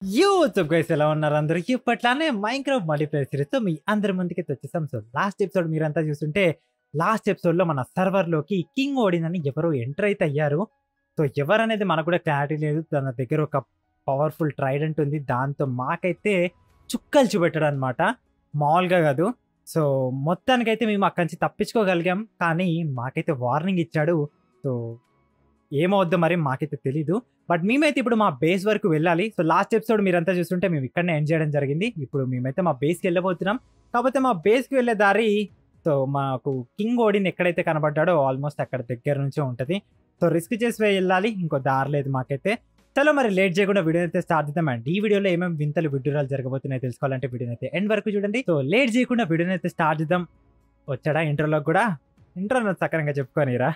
YouTube guys ఎలా ఉన్నారు అందరూ ఇప్పట్లానే మైంక్రాఫ్ట్ మల్టీప్లేయర్ సిరీస్ తో మీ అందరి ముందుకి వచ్చేసాం సో లాస్ట్ ఎపిసోడ్ మీరంతా చూస్తుంటే లాస్ట్ ఎపిసోడ్ లో మన సర్వర్ లోకి కింగ్ ఓడినని ఎవరో ఎంటర్ అయితే అయ్యారు సో ఎవరనేది మనకు కూడా క్లారిటీ లేదు తన దగ్గర ఒక పవర్ఫుల్ ట్రైడెంట్ ఉంది దాంతో మాకైతే చుక్కలు చూపెట్టాడు అనమాట మామూలుగా కాదు సో మొత్తానికైతే మేము అక్కడి నుంచి తప్పించుకోగలిగాం కానీ మాకైతే వార్నింగ్ ఇచ్చాడు సో ఏమవుద్దో మరి మాకైతే తెలీదు బట్ మేమైతే ఇప్పుడు మా బేస్ వరకు వెళ్ళాలి సో లాస్ట్ ఎపిసోడ్ మీరంతా చూస్తుంటే మేము ఇక్కడనే ఎండ్ చేయడం జరిగింది ఇప్పుడు మేమైతే మా బేస్కి వెళ్ళబోతున్నాం కాకపోతే మా బేస్కి వెళ్ళే దారి సో మాకు కింగ్ ఓడిన్ ఎక్కడైతే కనబడ్డాడో ఆల్మోస్ట్ అక్కడ దగ్గర నుంచే ఉంటుంది సో రిస్క్ చేసి వెళ్ళాలి ఇంకో దారి లేదు మాకైతే చలో మరి లేట్ చేయకుండా వీడియో అయితే స్టార్ట్ చేద్దాం అండ్ ఈ వీడియోలో ఏమేమి వింతలు విడ్డూరాలు జరగబోతున్నాయి తెలుసుకోవాలంటే వీడియో అయితే ఎండ్ వరకు చూడండి సో లేట్ చేయకుండా వీడియో అయితే స్టార్ట్ చేద్దాం వచ్చాడా ఇంటర్లో కూడా ఇంటర్లో సకరంగా చెప్పుకోనిరా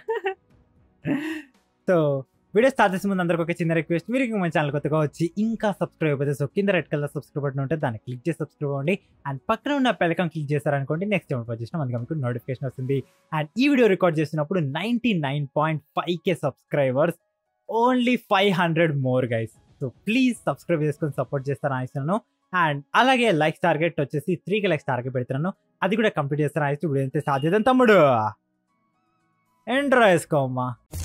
సో వీడియో స్టార్ట్ చేసే ముందు అందరికి ఒక చిన్న రిక్వెస్ట్ మీరు ఇంకా మన ఛానల్ కొత్తగా వచ్చి ఇంకా సబ్స్క్రైబ్ అయితే సో కింద రెడ్ కలర్ సబ్స్క్రైబ్ బటన్ ఉంటే దాన్ని క్లిక్ చేసి సబ్స్క్రైబ్ అవ్వండి అండ్ పక్కన ఉన్న పెలకం క్లిక్ చేశారనుకోండి నెక్స్ట్ టైం చేసిన మనకి మీకు నోటిఫికేషన్ వస్తుంది అండ్ ఈ వీడియో రికార్డ్ చేసినప్పుడు ninety nine point five K subscribers only five hundred more guys so please subscribe చేసుకొని సపోర్ట్ చేస్తాను ఆశను అండ్ అలాగే లైక్స్ టార్గెట్ వచ్చేసి త్రీకి లైక్స్ టార్గెట్ పెడుతున్నాను అది కూడా కంప్లీట్ చేస్తాను ఆశ ఇప్పుడు ఎంత సాధ్యత తమ్ముడు ఎంటర్ వేసుకోమ్మా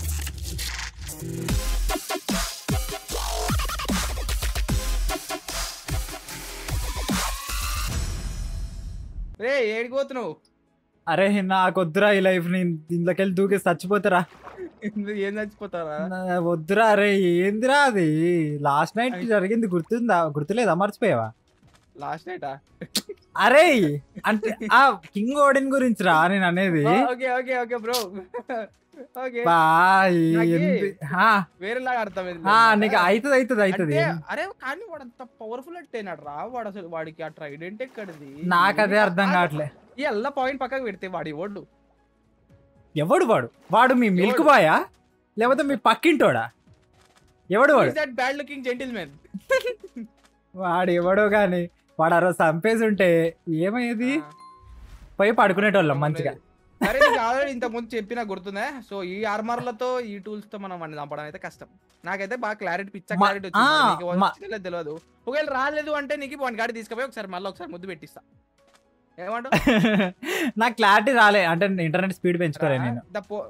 రే ఏడికి పోతున్నావు అరే నాకు వద్దురా ఈ లైఫ్ నేను దీంట్లోకి వెళ్ళి దూకి చచ్చిపోతారా ఎందుకు ఏం చచ్చిపోతారా నా- వద్దురా అరే ఏందిరా అది లాస్ట్ నైట్ జరిగింది గుర్తుందా గుర్తులేదా మర్చిపోయావా లాస్ట్ నైటా అరే అంటే ఆ కింగ్ ఓడిన్ గురించి రా నేను అనేది okay okay okay bro okay బా, ఈ నాకే- ఎందు- ఆ, వేరేలాగా అర్థమైంది ఆ, నీకు అవుతుంది అవుతుంది అవుతుంది అంటే, అరే కానీ వాడు అంత పవర్ఫుల్ అట్టేనాడు రా వాడు అసలు వాడికి ఆ ట్రైడెంట్ ఎక్కడిది నాకు అదే అర్థం కావట్లే ఈ ఎల్ల పాయింట్ పక్కకు పెడితే వాడి ఓడు ఎవడు వాడు వాడు మీ మిల్క్ ఎవడు? బాయా లేకపోతే మీ పక్కింటోడా ఎవడు వాడు that bad looking gentleman వాడు ఎవడో గాని వాడు ఆ రోజు చంపేసి ఉంటే ఏమయ్యేది పోయి పడుకునేటోళ్ళం మంచిగా సరే నీకు ఆల్రెడీ ఇంత ముందు చెప్పినా గుర్తుందా సో ఈ ఆర్మర్లతో ఈ టూల్స్ తో మనం వాడిని చంపడం అయితే కష్టం నాకైతే బాగా క్లారిటీ పిచ్చ మా- క్లారిటీ ఆ, వచ్చింది నీకు మా- వచ్చిందో తెలియదు ఒకవేళ రాలేదు అంటే నీకు వన్ గాడి తీసుకుపోయి ఒకసారి మళ్ళీ ఒకసారి ముద్దు పెట్టిస్తా ఏమంటావు నాకు క్లారిటీ రాలే అంటే ఇంటర్నెట్ స్పీడ్ పెంచుకోలే నేను ద పో-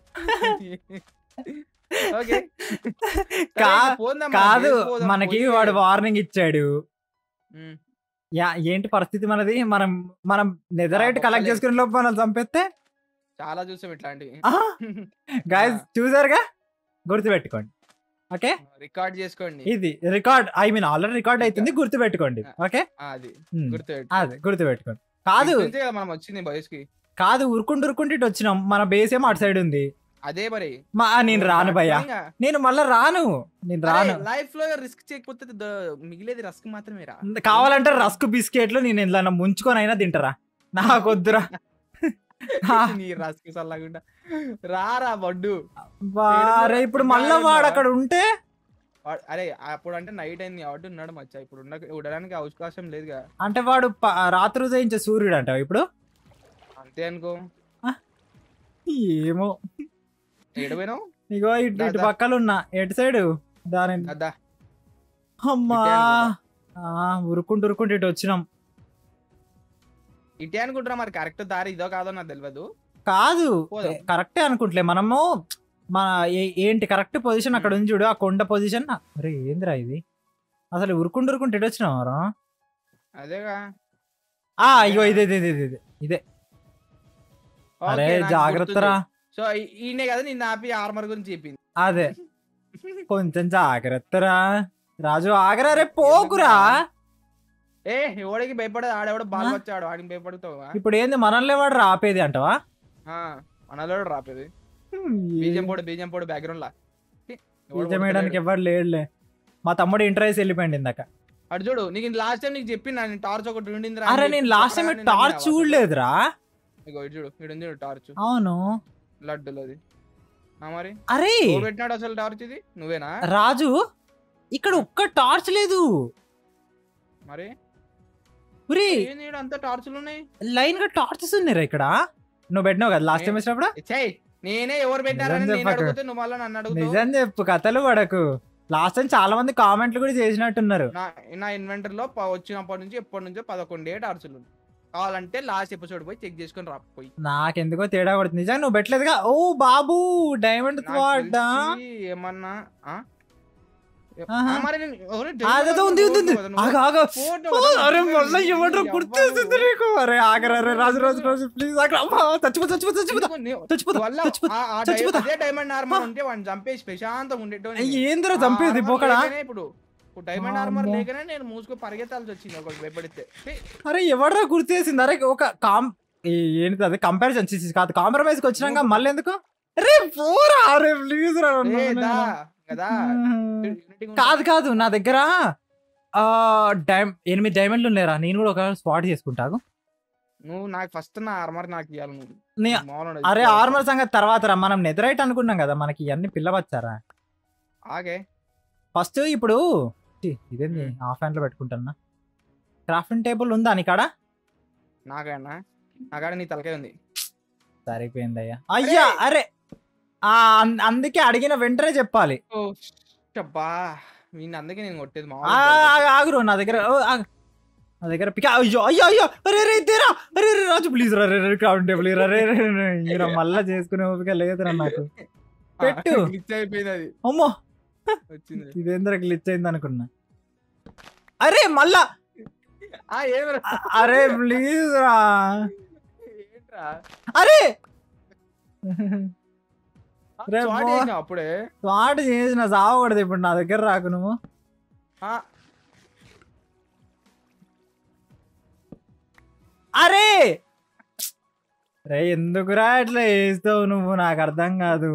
ఓకే కా- సరే, పోదాం మనం, కాదు బయటికి పోదాం, మనకి పోయి- వాడు వార్నింగ్ ఇచ్చాడు ఉమ్. యా ఏంటి పరిస్థితి మనది మనం మనం నెదరైట్ ఆ, కలెక్ట్ ఒక్కలే. చేసుకునే లోపు మనం చంపేస్తే చాలా చూసాం ఇట్లాంటివి గాయస్ చూసారుగా గుర్తుపెట్టుకోండి ఓకే రికార్డ్ చేసుకోండి ఇది record I mean already record అవుతుంది గుర్తుపెట్టుకోండి ఓకే ఆ, అది ఉమ్, గుర్తు అదే గుర్తుపెట్టుకోండి కాదు కదా మనం వచ్చింది బాయ్స్ కి కాదు ఉరుకుంటూ ఉరుకుంటూ ఇటు వచ్చినాం మన బేస్ ఏమో అటు సైడ్ ఉంది అదే మరి మా నేను రాను భయ్యా నేను మళ్ళా రాను నేను రాను లైఫ్ లో రిస్క్ చేయకపోతే ద- మిగిలేది రస్క్ మాత్రమే రా కావాలంటే రస్క్ బిస్కెట్లు నేను ఇలా ముంచుకొని అయినా తింటారా నాకు వద్దురా ఆ. నీ రస్క్ చల్లకుండా రారా బడ్డు వారే ఇప్పుడు మళ్ళా వాడు అక్కడ ఉంటే వాడు- అరే అప్పుడు అంటే నైట్ అయింది కాబట్టి ఉన్నాడు మచ్చా ఇప్పుడు ఉన్న ఉండడానికి అవకాశం లేదుగా అంటే వాడు ప- రాత్రి ఉదయించే సూర్యుడు అంటావు ఇప్పుడు అంతే అనుకో ఏమో ఏడపోయినావు ఇగో ఇటు దా, ఇటు దా. పక్కలు ఉన్నా ఎటు సైడ్ దాని అద్దా అమ్మా ఇటే అనుకుంటా. ఆ, ఉరుకుంటూ ఉరుకుంటూ ఇటు వచ్చినాం ఇటే అనుకుంటున్నా మరి కరెక్ట్ దారి ఇదో కాదో నాకు తెలియదు కాదు పోదాం. కరెక్టే అనుకుంటలే మనము మన ఏ- ఏంటి కరెక్ట్ పొజిషన్ అక్కడ ఉంది చూడు ఆ కొండ పొజిషన్ అరే ఏందిరా ఇది అసలు ఉరుకుంటూ ఉరుకుంటూ ఇటు వచ్చినాం రా అదేగా ఆ ఇగో ఇదే ఇదే ఇదే ఇదే ఇదే అరే ఓకే, నాకు జాగ్రత్తరా గుర్తుంది. సో ఈ- ఈయనే కదా నిన్న ఆపి ఆర్మర్ గురించి చెప్పింది అదే కొంచెం జాగ్రత్తరా రాజు ఆగరా రే పోకురా ఏ ఎవడికి భయపడదు ఆడెవడో బాగా ఆ? వచ్చాడు ఆడికి భయపడుతావా ఇప్పుడు ఏంది మనల్ని వాడు రాపేది అంటవా మనలో రాపేది బీజం పోడు బీజం పోడు బ్యాక్గ్రౌండ్ లా ఏ, ఎవడు బీజం వేయడానికి కొడతలేడు. ఎవరు లేడులే మా తమ్ముడు ఇంటర్ వేసి వెళ్ళిపోయింది ఇందాక అటు చూడు నీకు లాస్ట్ టైం నీకు చెప్పిన నేను టార్చ్ ఒకటి ఉండింది అరే నేను లాస్ట్ టైం టార్చ్ చూడలేదురా ఇగో ఇటు చూడు ఇటు ఉంది టార్చ్ అవును లడ్డులో అది ఆ మరి అరే ఎవరు పెట్టినాడు అసలు టార్చ్ ఇది నువ్వేనా రాజు ఇక్కడ ఒక్క టార్చ్ లేదు మరి ఉరి ఏంది ఈడ అంతా టార్చ్లు ఉన్నాయి లైన్ గా టార్చెస్ ఉన్నారా ఇక్కడ నువ్వు పెట్టినావు కదా లాస్ట్ టైం వచ్చినప్పుడు ఛేయ్ నేనే ఎవరు పెట్టారని నిజం నేను చెప్పకు. అడిగితే నువ్వు మళ్ళీ నన్ను అడుగుతావు నిజం చెప్పు కథలు పడకు లాస్ట్ టైం చాలా మంది కామెంట్లు కూడా చేసినట్టున్నారు నా నా ఇన్వెంటర్ లో ప- వచ్చినప్పటి నుంచి ఎప్పటి నుంచో పదకొండే టార్చులు ఉన్నాయి. కావాలంటే లాస్ట్ ఎపిసోడ్ పోయి చెక్ చేసుకొని రా పోయి నాకెందుకో తేడా కొడుతుంది నిజంగా నువ్వు పెట్టలేదుగా ఓ బాబు డైమండ్ నాకు స్వాడా తెలిసి ఏమన్నా ఆ? ఆహా. ఆ, మరి నేను- ఎవరు అదే ఉంది ఉంది ఉంది నువ్వు- ఆగు ఆగు ఫోటో ఓ, కదా, అరే నువ్వు మళ్ళీ ఈ ఏమంటారు అవ్వ గుర్తేసింది నువ్వు. నీకు అరే ఆగరా అరే రాజు రాజు రాజు ప్లీజ్ ఆగరా అమ్మా, చచ్చిపో చచ్చిపో చచ్చిపోతా నీకు- చచ్చిపోతా వల్ల చచ్చిపోతా ఆ- ఆ చచ్చిపోతా. డై- అదే డైమండ్ ఆర్మర్ ఉంటే వాడిని చంపేసి ప్రశాంతంగా ఉండేటోని. ఏందిరా ఆ చంపేది armor పోకడా లేకనే ఇప్పుడు ఇప్పుడు డైమండ్ ఆర్మర్ అమ్మో. లేకనే నేను మూసుకు పరిగెత్తాల్సి వచ్చింది ఒకటి భయపడితే ఛీ, అరే ఎవడరా గుర్తేసింది అరే ఒక కామ్ ఈ- ఏంటి అది కంపారిజన్ కాదు కాంప్రమైజ్ కి వచ్చినాక మళ్ళీ ఎందుకు అరే పోరా అరే ప్లీజ్ రా ఏ, నన్ను దా, నేను- కదా మ్మ్. Unity ఉంటే- కాదు కాదు నా దగ్గర ఆ డైమ్ ఎనిమిది డైమండ్లు ఉన్నాయిరా నేను కూడా ఒక స్పాట్ చేసుకుంటాను నువ్వు నాకు ఫస్ట్ నా ఆర్మర్ నాకు ఇవ్వాలి నువ్వు నీ- మామూలు అరే ఉండదు. ఆర్మర్ సంగతి తర్వాత రా మనం నెదరైట్ అనుకున్నాం కదా మనకి ఇవన్నీ పిల్లవచ్చారా ఆగే ఫస్ట్ ఇప్పుడు ఛీ, ఇదేంది హాఫ్ హ్యాండ్ లో పెట్టుకుంటున్నా క్రాఫ్టింగ్ టేబుల్ ఉందా నీ కాడ నాకన్నా నాకాడ నీ తలకాయ ఉంది సరిపోయింది అయ్యా అయ్యా అరే ఆ అన్- అందుకే అడిగిన వెంటనే చెప్పాలి ఓ అబ్బా వీడిని అందుకే నేను కొట్టేది ఆ, మామూలు ఆ, ఆగురు నా దగ్గర ఓ, ఆగు. నా దగ్గర పిక అయ్యో అయ్యో అయ్యో అరే రే తేరా అరే రే రాజు ప్లీజ్ రా రే రే క్రౌన్ టేబుల్ రా రే రే రే. ఈరా మళ్ళా చేసుకునే ఓపిక లేదురా నాకు పెట్టు. గ్లిచ్ అయిపోయింది అది అమ్మో వచ్చింది ఇదేంద్ర గ్లిచ్ అయింది అనుకున్నా అరే మళ్ళా ఆ ఏమిరా అ- అరే ప్లీజ్ రా ఏంట్రా అరే ఆ, రే swat బా. చేసినావు అప్పుడే స్వాట్ చేసిన సావకూడదు ఇప్పుడు నా దగ్గర రాకు నువ్వు ఆ, అరే రే ఎందుకురా ఇట్లా వేస్తావు నువ్వు నాకు అర్థం కాదు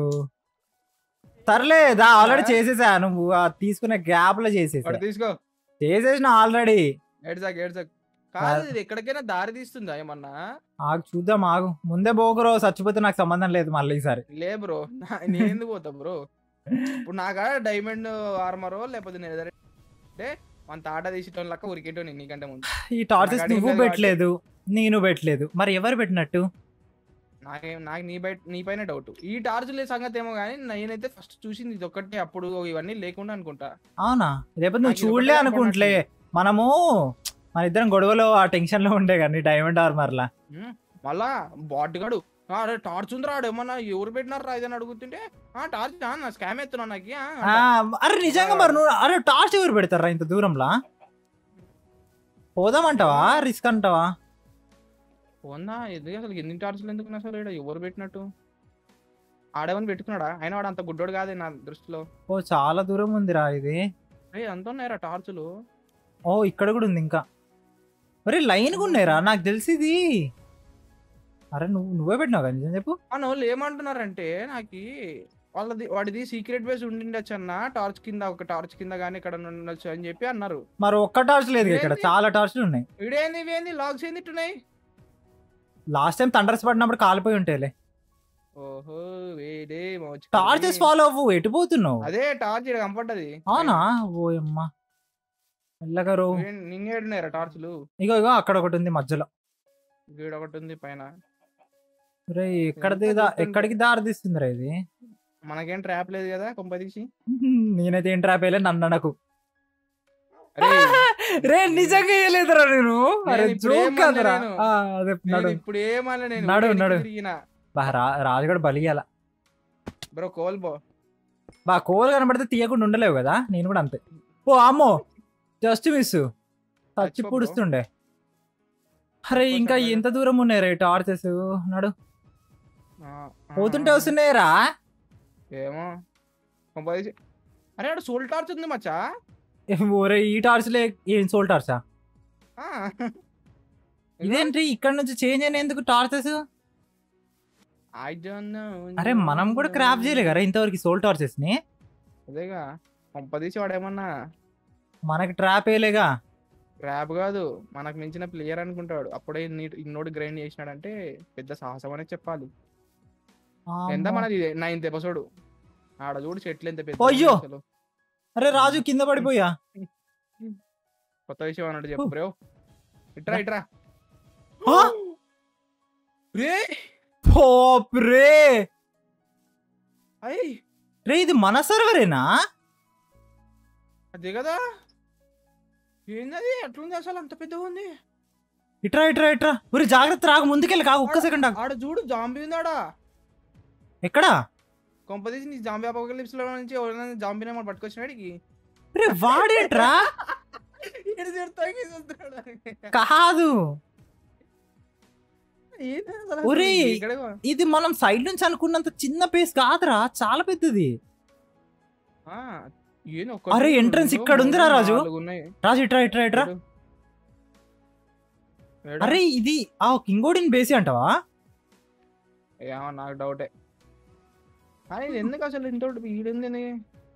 సర్లే దా ఆల్రెడీ చేసేసా నువ్వు ఆ తీసుకునే గ్యాప్ లో చేసేసా వాడు తీసుకో చేసేసిన ఆల్రెడీ ఏడ్సాక్ ఏడ్సాక్ కాదు ఇది ఎక్కడికైనా దారి తీస్తుందా ఏమన్నా ఆగు చూద్దాం ఆగు ముందే పోకురో చచ్చిపోతే నాకు సంబంధం లేదు మళ్ళీ ఈసారి లే బ్రో నేను ఎందుకు పోతా బ్రో ఇప్పుడు నాకా డైమండ్ ఆర్మరో లేకపోతే నేను ఏదైనా అంటే మన తాట తీసేటోని లెక్క ఉరికేటోని నీకంటే ముందు ఈ టార్చెస్ నాకు నువ్వు అడిగిన పెట్టలేదు నేను పెట్టలేదు మరి ఎవరు పెట్టినట్టు నాకేం నాకు నీ బయట నీ పైన డౌట్ ఈ టార్చ్ల సంగతి ఏమో కానీ నేనైతే ఫస్ట్ చూసింది ఇది ఒక్కటే అప్పుడు ఇవన్నీ లేకుండా అనుకుంటా అవునా రేపు నువ్వు నాకు ఇది చూడలే ఒకటే అనుకుంటలే మనము మన ఇద్దరం గొడవలో ఆ టెన్షన్ లో ఉండే కానీ డైమండ్ ఆర్మర్ లా ఉమ్, మళ్ళా బాట్ గాడు "ఆ, అరే టార్చ్ ఉందిరా ఆడు ఏమన్నా ఎవరు పెట్టినారా ఇదని అడుగుతుంటే ఆ టార్చ్ నా స్కామ్ ఎత్తున్నా నాకు ఆ, ఆ, అరే నిజంగా మరి నువ్వు అరే టార్చ్ ఎవరు పెడతారా ఇంత దూరంలా పోదామంటావా రిస్క్ అంటావా ఉందా ఎందుకు అసలు ఎన్ని టార్చ్లు ఎందుకు ఉన్నాయి అసలు ఈడ ఎవరు పెట్టినట్టు ఆడేమని పెట్టుకున్నాడా అయినా వాడు అంత గుడ్డోడు కాదే నా దృష్టిలో ఓ చాలా దూరం ఉందిరా ఇది రే అంత ఉన్నాయిరా టార్చులు ఓ ఇక్కడ కూడా ఉంది ఇంకా మరి లైన్ గా ఉన్నాయిరా నాకు తెలిసి ఇది అరే నువ్వు నువ్వే పెట్టినావు కదా నిజం చెప్పు మన వాళ్ళు ఏమంటున్నారంటే నాకు వాళ్ళది వాడిది సీక్రెట్ బేస్ ఉండిండొచ్చు అన్న టార్చ్ కింద ఒక టార్చ్ కింద కానీ ఇక్కడ ఉండొచ్చు అని చెప్పి అన్నారు మరి ఒక్క టార్చ్ లేదు ఇక్కడ ఏంది? చాలా టార్చ్లు ఉన్నాయి ఇడేంది ఇవేంది లాగ్స్ ఏంది ఇట్టున్నాయి లాస్ట్ టైం థండర్స్ పడినప్పుడు కాలిపోయి ఉంటాయిలే ఓహో వేడే మోచుకొని. టార్చెస్ ఫాలో అవ్వు ఎటు పోతున్నావు అదే టార్చ్ ఇక్కడ కనపడ్డది అవునా ఓ అమ్మా మెల్లగా రో నింగేడున్నారా టార్చ్లు ఇగో ఇగో అక్కడ ఒకటి ఉంది మధ్యలో గీడ ఒకటి ఉంది పైన రే ఎక్కడిది ఎంత దా- దూరం ఎక్కడికి దారి తీస్తుందిరా ఇది మనకేం ట్రాప్ లేదు కదా కొంప తీసి నేనైతే ఏం ట్రాప్ వేయలే నన్ను అనకు అరే రే నిజంగా వేయలేదురా నేను అరే నేను ఇప్పుడు జోక్ ఏమనలే కదరా నేను. ఆ, అదే నేను నడు ఇప్పుడు ఏమన్నా నేను నడు, వెనక్కి నడు. తిరిగినా బా రా- రాజుగడ బలియాల బ్రో కోల్ బో బా కోలు కనబడితే తీయకుండా ఉండలేవు కదా నేను కూడా అంతే ఓ అమ్మో జస్ట్ మిస్ చచ్చి చచ్చిపో bro. పుడుస్తుండే అరే చచ్చిపో ఇంకా సరే. ఎంత దూరం ఉన్నాయి రే టార్చెస్ నడు ఆ, ఆ, పోతుంటే వస్తున్నాయిరా ఏమో కొంప తీసి అరే అక్కడ సోల్ టార్చ్ ఉంది మచ్చా ఓరే ఈ టార్చ్లే ఏం సోల్ టార్చా ఆ. ఇదేంటి ఇక్కడ నుంచి చేంజ్ అయిన ఎందుకు టార్చెస్ I don't know, అరే no, మనం కూడా no. క్రాప్ చేయలే కదా ఇంతవరకు సోల్ టార్చెస్ ని అదేగా కొంప తీసి వాడు ఏమన్నా మనకి ట్రాప్ వేయలేగా ర్యాప్ కాదు మనకు మించిన ప్లేయర్ అనుకుంటాడు అప్పుడే ఇన్ని- ఇన్నోడు గ్రైండ్ చేసినాడంటే పెద్ద సాహసం అనే చెప్పాలి ఎంత అమ్మో. మనది నైన్త్ ఎపిసోడ్ ఆడ చూడు చెట్లు ఎంత పెద్ద అయ్యో. అసలు అరే రాజు కింద పడిపోయా కొత్త విషయం అన్నట్టు చెప్పు బ్రో ఇట్రా ఇట్రా ఆ? రే పోప్ రే అయ్ రే ఇది మన సర్వరేనా అదే కదా ఏందది ఎట్లుంది అసలు అంత పెద్దగా ఉంది ఇట్రా ఇట్రా ఇట్రా ఊరి జాగ్రత్త రాకు ముందుకెళ్ళి కాకు ఒక్క సెకండ్ ఆగు ఆడ చూడు జాంబీ ఉందాడా ఎక్కడా కొంపదీసి నీ జాంబీ అపోకలిప్స్ లో నుంచి ఎవరైనా జాంబీ నెంబర్ పట్టుకొచ్చినాడికి రే వాడేట్రా ఏడు తిడతాకి చూస్తున్నాడు. కాదు ఏంది అసలు? ఒరేయ్. ఇక్కడ ఇది మనం సైడ్ నుంచి అనుకున్నంత చిన్న పేస్ కాదురా చాలా పెద్దది ఆ, ఏంది ఒక్కటి, అరే, entrance రెండు, ఇక్కడ ఉందిరా మూడు, రాజు. నాలుగు ఉన్నాయి. రాజు ఇట్రా ఇట్రా ఇట్రా ఏడు. ఏడా? అరే ఇది ఆ కింగోడిన్ బేసి అంటావా ఏమో నాకు డౌటే కానీ ఇది ఎందుకు అసలు ఇంత వీడింది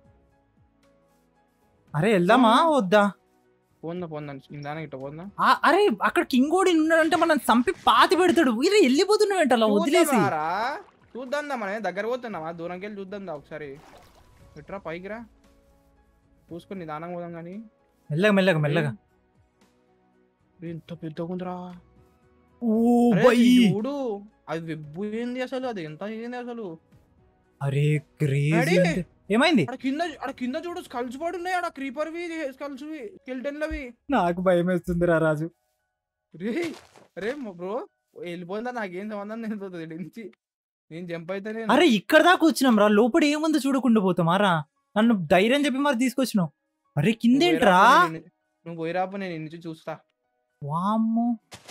అరే వెళ్దామా వద్దా పోందా పోందా ఇందాన ఇట్ట పోందా ఆ, అరే అక్కడ కింగోడిన్ ఉన్నాడంటే మనం చంపి పాతి పెడతాడు వీరే వెళ్ళిపోతున్నావు ఏంటి అలా వదిలేసి చూద్దామారా? చూద్దాందా మనం దగ్గర పోతున్నామా దూరంకి వెళ్ళి చూద్దాందా ఒకసారి ఇట్రా పైకి రా చూసుకొని నిదానంగా పోదాం కానీ మెల్లగా మెల్లగా మెల్లగా ఇంత పెద్దగా ఉందిరా ఓ అరే, బై అది చూడు అది వెబ్బు ఏంది అసలు అది ఎంత ఏంది అసలు అరే క్రేజీ డాడీ. అంటే- ఏమైంది అక్కడ కింద అక్కడ కింద చూడు స్కల్స్ పడి ఉన్నాయి అక్కడ క్రీపర్వి స్కల్స్వి స్కెల్టన్లవి నాకు భయం వేస్తుందిరా రాజు రే రే బ్రో వెళ్ళిపోయిందా నాకేం సంబంధం నేను ఈడ నుంచి నేను జంప్ అయితే నేను అరే ఇక్కడ దాకా వచ్చినాం రా లోపల ఏముందో చూడకుండా పోతామారా నన్ను ధైర్యం చెప్పి మరి తీసుకొచ్చినావు అరే నువ్వు కిందేంట్రా పోయిరాపో నేను- నువ్వు పోయిరాపో నేను నుంచి చూస్తా వామ్మో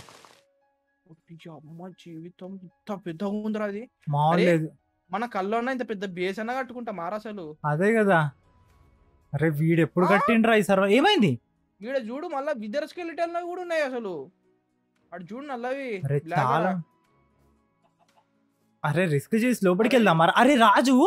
ఈ అమ్మ జీవితం ఇంత పెద్దగా ఉందిరా అది మామూలు అరే. లేదు మన కల్లో ఇంత పెద్ద బేస్ అన్న కట్టుకుంటా మారా అసలు అదే కదా అరే వీడు ఎప్పుడు ఆ? కట్టిండ్రా ఈ సర్వ ఏమైంది ఈడ చూడు మళ్ళా విదర్ స్కెలిటన్ కూడా ఉన్నాయి అసలు అటు చూడు నల్లవి అరే black చాలా కదా. అరే రిస్క్ చేసి లోపలికి వెళ్దాం మరి అరే రాజు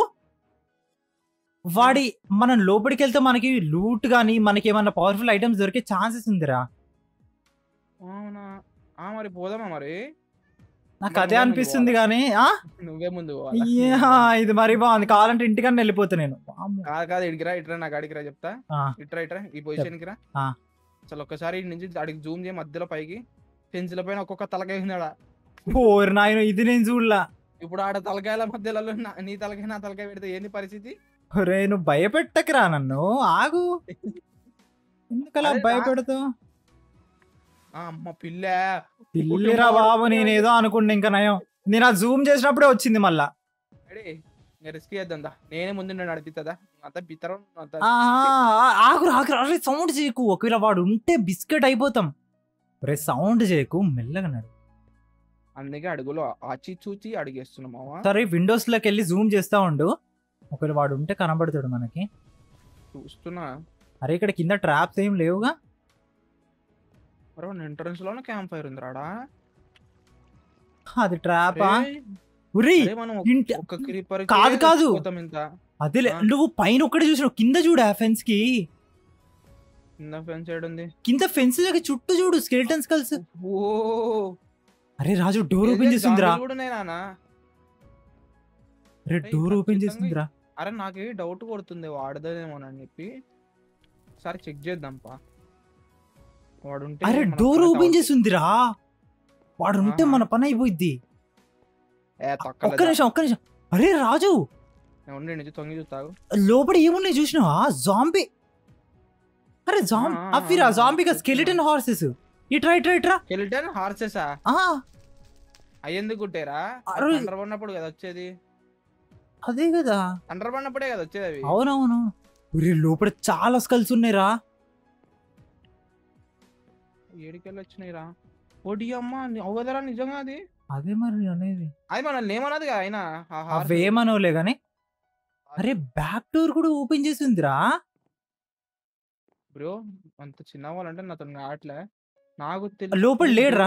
వాడి మనం లోపలికి వెళ్తే మనకి లూట్ గానీ మనకి ఏమన్నా పవర్ఫుల్ ఐటమ్స్ దొరికే ఛాన్సెస్ ఉందిరా అవునా ఆ మరి పోదామా మరి నాకు మరి అదే నువ్వే అనిపిస్తుంది కానీ ఆ నువ్వే ముందు పోవాలా? అయ్యా, ఇది మరి బాగుంది కావాలంటే ఇంటికన్నా వెళ్ళిపోతా నేను వామ్మో. కాదు కాదు ఇడికిరా ఇట్రా నాకు అడిగిరా చెప్తా ఆ, ఇట్రా ఇట్రా ఈ పొజిషన్ కి రా ఆ. అసలు ఒక్కసారి ఇటు నుంచి అడిగి జూమ్ చేయి మధ్యలో పైకి పెన్సిల్ పైన ఒక్కొక్క తలకాయ ఉన్నాడా ఓరి నాయన ఇది నేను చూడలా ఇప్పుడు ఆడ తలకాయల మధ్యలో నా- నీ తలకాయ నా తలకాయ పెడితే ఏంది పరిస్థితి ఒరే నువ్వు భయపెట్టకరా నన్ను ఆగు ఎందుకలా అరే రా. భయపెడతావు ఆ అమ్మ పిల్ల పిల్లిరా బాబు నేనేదో అనుకున్నా ఇంకా నయం నేను ఆ జూమ్ చేసినప్పుడే వచ్చింది మళ్ళా రెడీ ఇంకా రిస్క్ చేద్దాం దా. నేనే ముందు నేను నడిపిస్తుందా అంత పిత్తరం అంత ఆహా, ఆ- ఆగు ఆగు అరే సౌండ్ చేయకు ఒకవేళ వాడు ఉంటే బిస్కెట్ అయిపోతాం రే సౌండ్ చేయకు మెల్లగా నడు అందుకే అడుగులో ఆచి చూచి అడిగేస్తున్నాం మావా సరే విండోస్ లోకి వెళ్ళి జూమ్ చేస్తా ఉండు ఒకవేళ వాడు ఉంటే కనబడతాడు మనకి చూస్తున్నా అరే ఇక్కడ కింద ట్రాప్స్ ఏం లేవుగా అరే ఎంట్రన్స్ లోనే క్యాంప్ ఫైర్ ఉంది రాడా అది ట్రాపా అరే, ఉరి అరే మనం ఒక- ఇంటి ఒక క్రీపర్ కాదు, కాదు. ఇంత అదేలే ఆ. నువ్వు పైన ఒక్కటి చూసినావు కింద చూడు ఆ ఫెన్స్ కి కింద ఫెన్స్ సైడ్ ఉంది కింద ఫెన్స్ దగ్గర చుట్టూ చూడు స్కెల్టన్స్ కలిసి ఓ అరే రాజు డోర్ ఓపెన్ చేసిందిరా కూడా నేనా అరే ఏయ్, డోర్ ఓపెన్ ఖచ్చితంగా చేసిందిరా అరే నాకు డౌట్ కొడుతుంది వాడదేమోనని చెప్పి ఒకసారి చెక్ చేద్దాం పా వాడు ఉంటే అరే మన డోర్ పని ఓపెన్ అవుతుంది. చేసిందిరా వాడు ఉంటే ఆహా. మన పని అయిపోయింది ఏ, ఒక్క తొక్కలేదా? నిమిషం ఒక్క నిమిషం అరే రాజు నేను ఉండి నుంచి తొంగి చూస్తావు లోపల ఏమున్నాయి చూసినావా జాంబీ అరే జాంబీ ఆ, ఆ, అవిరా ఆ, జాంబీగా చూస్తున్నా. స్కెలిటన్ హార్సెస్ ఇట్రా ఇట్రా ఇట్రా కెలిటన్ హార్సెసా ఆ అయ్యేందుకు కుట్టారా అరే. అండర్ పడినప్పుడు కదా వచ్చేది అదే కదా అండర్ పడినప్పుడే కదా వచ్చేది అవి అవునవును ఒరే లోపల చాలా స్కల్స్ ఉన్నాయిరా ఏడికెళ్ళి వచ్చినాయిరా ఓడి అమ్మ అవదరా నిజంగా అది అదే మరి అనేది అది మనల్ని ఏమన్నది కదా ఆయన ఆ horse. అవేమనవులే గాని అరే బ్యాక్ డోర్ కూడా ఓపెన్ చేసి ఉందిరా బ్రో అంత చిన్న వాళ్ళంటే నాతో ఆటలే నాకు తెలిసి లోపల లేడురా?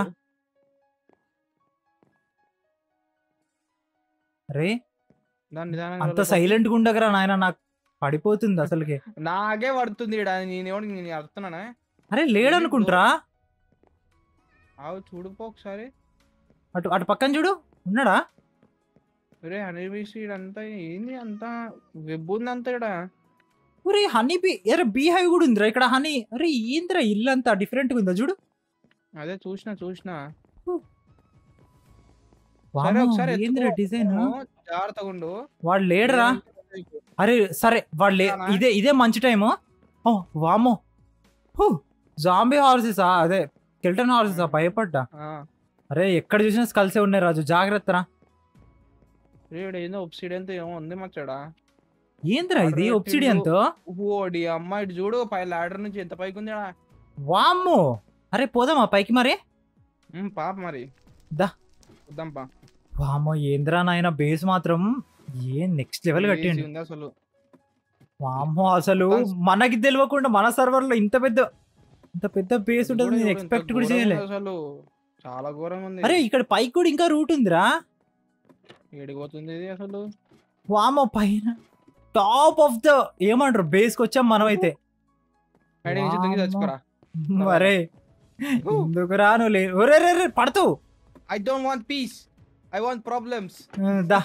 అరే దాని నిదానంగా అంత లోపల- సైలెంట్ గా ఉండగరా నాయన నాకు పడిపోతుంది అసలుకి నాకే పడుతుంది ఈడ నేనేమో నేను అడుగుతున్నానే అరే లేడనుకుంట్రా ఆవు చూడుపో ఒకసారి అటు అటు పక్కన చూడు ఉన్నాడా ఒరే హనీబీస్ అంతా ఏంది అంతా వెబ్ ఉంది అంతా ఈడ ఒరే హనీ బీ అరే బీ హై కూడా ఉందిరా ఇక్కడ హనీ అరే ఏందిరా ఇల్లు అంతా డిఫరెంట్ గా ఉందా చూడు అదే చూసిన చూసిన సరే వామ్మో, ఒకసారి ఏందిరా ఎత్తుకో. డిజైన్ నువ్వు జాగ్రత్తగా ఉండు వాడు లేడరా అరే సరే వాడు లే ఉన్నానా? ఇదే ఇదే మంచి టైము ఓ వామో హూ జాంబీ హార్సెసా అదే కిల్టన్ హార్సెసా భయపడ్డా ఆ. అరే ఎక్కడ చూసినా స్కల్సే ఉన్నాయి రాజు జాగ్రత్త రా రే, ఈడ ఏందో ఒప్సిడియన్ తో ఏమో ఉంది మచ్చాడా ఏందిరా ఇది అరే, ఒప్సిడియన్ తో ఓడి అమ్మ ఇటు చూడు పై లాడర్ నుంచి ఎంత పైకి ఉంది ఆడ. వామ్మో అరే పోదామా పైకి మరి ఉమ్, పాప మరి దా. వద్దాం పా వామ్మో ఏంద్రా నాయన బేస్ మాత్రం ఏం నెక్స్ట్ లెవెల్ ఏసీ కట్టిండు ఉంది అసలు వామ్మో అసలు మనకి తెలియకుండా మన సర్వర్ లో ఇంత పెద్ద ఇంత పెద్ద బేస్ ఉంటుంది ఇది నేను కూడా ఎక్స్పెక్ట్ ఇంత కూడా ఘోరంగా చేయలే ఉంది అసలు చాలా ఘోరంగా ఉంది అరే ఇక్కడ పైకి కూడా ఇంకా రూట్ ఉందిరా ఏడిపోతుంది ఇది అసలు వామ్మో పైన టాప్ ఆఫ్ ద ఏమంటారు బేస్ కి వచ్చాం మనం అయితే పైన నుంచి దుంగి వామ్మో. చచ్చిపోరా అరే ఎందుకు రాను లే ఒరే రే రే పడుతూ I don't want peace I want problems దా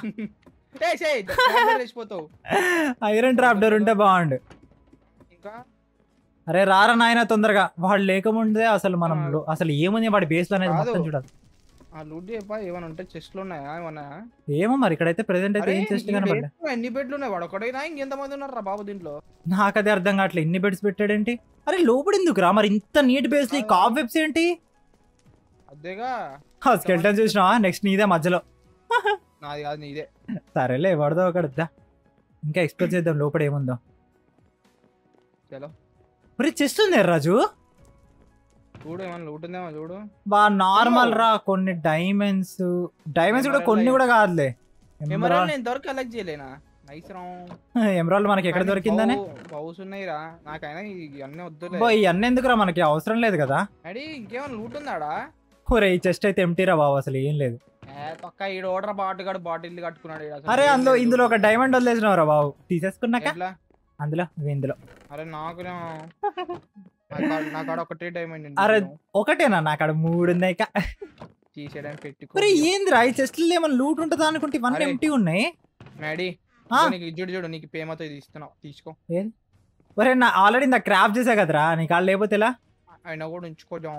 వేసిపోతావు ఐరన్ ట్రాప్డర్ ఉంటే బాగుండు ఇంకా అరే రారా నాయన తొందరగా వాడు లేకముందే అసలు మనం ఆ. లో- అసలు ఏముంది వాడి బేస్ లో అనేది కాదు. మొత్తం చూడాలి ఆ లూట్ చెప్పా ఏమైనా ఉంటే చెస్ట్ లో ఉన్నాయా ఏమన్నా ఏమో మరి ఇక్కడైతే ప్రెసెంట్ అయితే అరే ఏం చేస్తే ఈ కనబడలే డేట్ లో ఎన్ని బెడ్లు ఉన్నాయి వాడు ఒకడైనా ఇంకెంత మంది ఉన్నారా బాబు దీంట్లో నాకు అదే అర్థం కావట్లేదు ఇన్ని బెడ్స్ పెట్టాడేంటి అరే లోపల ఎందుకు రా మరి ఇంత నీట్ బేస్ లో కాప్ వెబ్స్ ఏంటి అదేగా స్కెల్టన్ చూసినా నెక్స్ట్ నీదే మధ్యలో నాది కాదు నీదే సరేలే ఎవరిదో ఒకటి దా ఇంకా ఎక్స్ప్లోర్ చేద్దాం లోపల ఏముందో చలో మరి చెస్ట్ ఉంది రాజు చూడు ఏమన్నా లూట్ ఉందేమో చూడు బా నార్మల్ ఏమో. రా కొన్ని డైమండ్స్ డైమండ్స్ కూడా Emerald కొన్ని అయ్యి. కూడా కాదులే ఎమరాల్డ్ నేను ఇంతవరకు కలెక్ట్ చేయలేనా నైస్ రా ఎమరాల్డ్ మనకి ఎక్కడ దొరికిందని బౌస్ ఉన్నాయిరా నాకైనా ఇవన్నీ వద్దులే బో ఇవన్నీ ఎందుకురా మనకి అవసరం లేదు కదా అడి ఇంకేమైనా లూట్ ఉందాడా ఒరే ఈ చెస్ట్ అయితే ఎంటీరా బాబు అసలు ఏం లేదు ఏ పక్క ఈడ ఓడరా బాటిల్ బాటిల్ కట్టుకున్నాడు ఈడ అసలు అరే ఏం అందులో లేదు. ఇందులో ఒక డైమండ్ వదిలేసినవరా బాబు తీసేసుకున్నాక ఎట్లా అందులో ఇవి ఇందులో అరే నాకు నాకు ఆడ ఒకటే డైమండ్ అరే ఒకటేనా నాకు అక్కడ మూడు ఉన్నాయి కా- తీసేయడానికి పెట్టుకో మరి ఏందిరా ఈ చెస్ట్ ఏమైనా లూట్ ఉంటుందా అనుకుంటే ఇవన్నీ అరే. ఎంటీ ఉన్నాయి మ్యాడీ ఆ? నీకు ఇజ్జుడు చూడు నీకు పేమతో ఇది ఇస్తున్నావు తీసుకో ఒరే నా ఆల్రెడీ నా క్రాఫ్ట్ చేసా కదరా నీకు వాళ్ళు లేకపోతే ఎలా అయినా కూడా ఉంచుకోజాం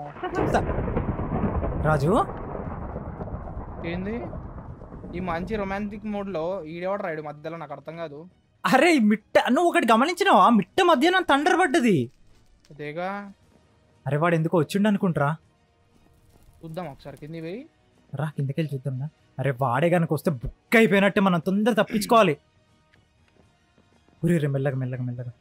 రాజు ఏంది ఈ మంచి రొమాంటిక్ మోడ్ లో ఈడేవాడు రాయుడు మధ్యలో నాకు అర్థం కాదు అరే ఈ మిట్ట నువ్వు ఒకటి గమనించినావా మిట్ట మధ్యాహ్నం తండర్ పడ్డది అదేగా అరే వాడు ఎందుకో వచ్చిండు అనుకుంటారా చూద్దాం ఒకసారి కింది పోయి రా కిందకెళ్ళి చూద్దాం అరే వాడే కనుక వస్తే బుక్ అయిపోయినట్టే మనం తొందర తప్పించుకోవాలి ఊరే రే మెల్లగా మెల్లగా మెల్లగా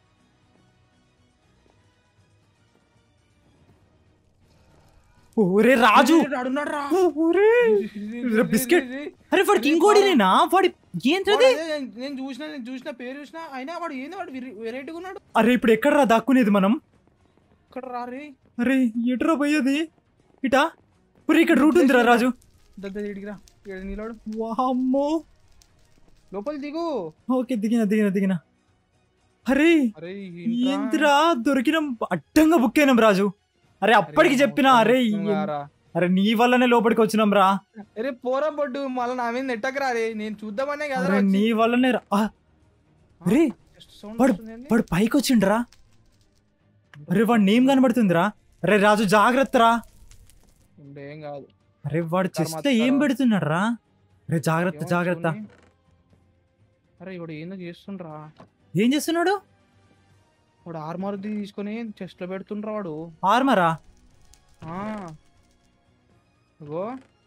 ఊరే రాజు అడున్నాడు రా ఊరే బిస్కెట్ అరే వాడికి ఇంకోటినేనా వాడి ఏంటది నేను చూసిన నేను చూసిన పేరు చూసిన అయినా వాడు ఏంది వాడు వెరైటీగా ఉన్నాడు అరే ఇప్పుడు ఎక్కడ రా దాక్కునేది మనం ఇక్కడ రారే అరే ఎటురా పోయేది ఇటా ఊరే ఇక్కడ రూట్ ఉందిరా రాజు దగ్గర ఇడిగిరా ఈడ నీలాడు వామ్మో లోపల దిగు ఓకే దిగిన దిగిన దిగిన అరే అరే ఏంటిరా దొరికినాం అడ్డంగా బుక్ అయినాం రాజు అరే అప్పటికి చెప్పినా అరే అరే నీ వల్లనే లోపలికి వచ్చినాం రా అరే పోరా బొడ్డు మళ్ళీ నా మీద నెట్టకరా రే నేను చూద్దామనే కదా అరే నీ వల్లనే రా ఆ, అరే వాడు వాడు పైకి వచ్చిండ్రా అరే వాడు నేమ్ కనబడుతుందిరా అరే రాజు జాగ్రత్త రా ఏం కాదు అరే వాడు చెస్ట్ ఏం పెడుతున్నాడు రా అరే జాగ్రత్త ఏమో జాగ్రత్త చూని. అరే ఇప్పుడు ఏందో చేస్తుండ్రా ఏం చేస్తున్నాడు వాడు ఆర్మర్ తీసుకొని చెస్ట్ లో పెడుతుండ్రా వాడు ఆర్మరా ఆ. ఇగో